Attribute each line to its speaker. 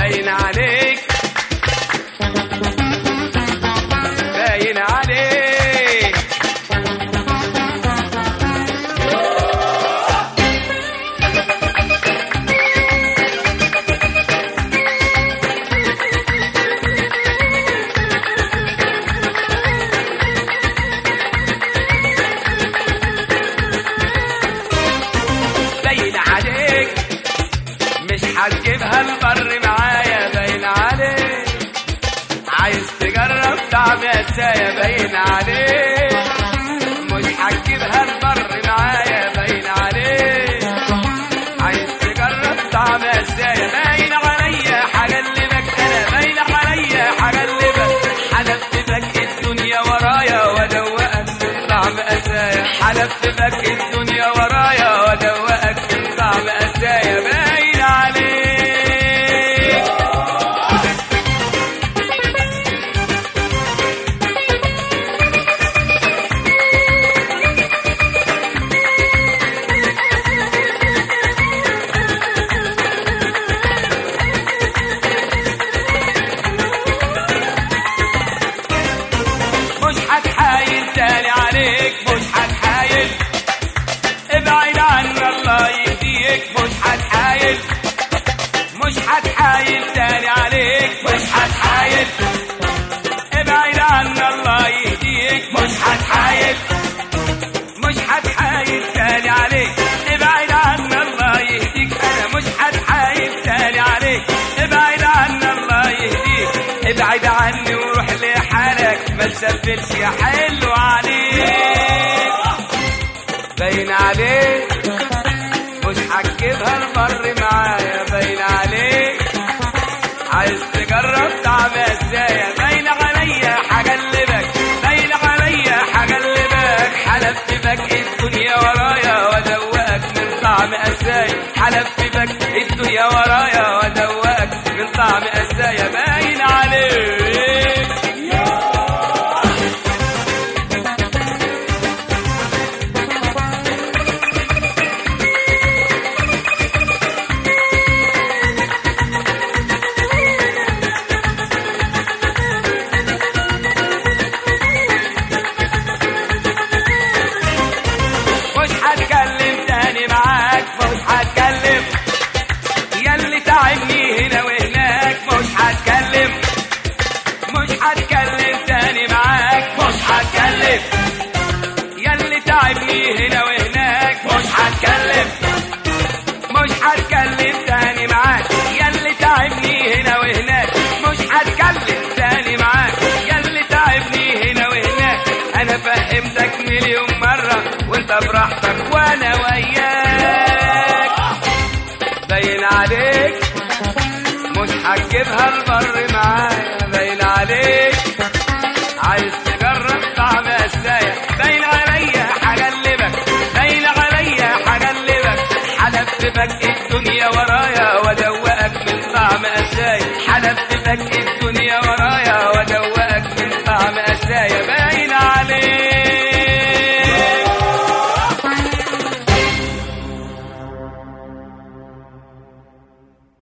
Speaker 1: باين عليك باين عليك باين عليك مش هتجيبها البر معايا باين عليك عايز تجرب طعم السايا باين عليك مش هتجيبها البر معايا باين عليك عايز تجرب طعم السايا باين عليا هغلبك انا باين عليا هغلبك حلفتك الدنيا ورايا وادوقك من طعم اسايا حلفتك الدنيا ورايا وادوقك من طعم اسايا باين عليك مش هتحايل تاني عليك مش هتحايل ابعد عنا الله يهديك مش هتحايل مش هتحايل تاني عليك مش هتحايل ابعد عنا الله يهديك مش هتحايل مش هتحايل تاني عليك ابعد عنا الله يهديك انا مش هتحايل تاني عليك ابعد عنا الله يهديك ابعد عني وروح لحالك ما تسبلش يا حلو عليك باين عليك مش هتجيبها البر معايا باين عليك عايز تجرب طعم ازاي باين عليا هغلبك باين عليا هغلبك حلفت بك الدنيا ورايا وادوقك من طعم ازاي حلفت بك الدنيا ورايا وادوقك من طعم ازاي باين عليك مش هتكلم تاني معاك مش هتكلم ياللي تعبني هنا وهناك مش هتكلم مش هتكلم تاني معاك مش هتكلم ياللي تعبني هنا وهناك مش هتكلم مش هتكلم تاني معاك ياللي تعبني هنا وهناك مش هتكلم تاني معاك ياللي تعبني هنا وهناك انا فهمتك مليون مرة وانت براحتك وانا وياك باين عليك مش هتجيبها البر معايا باين عليك عايز تجرب طعم السايا باين عليا هغلبك باين عليا هغلبك حلفت بك الدنيا ورايا وادوقك من طعم اساي حلفت بك الدنيا ورايا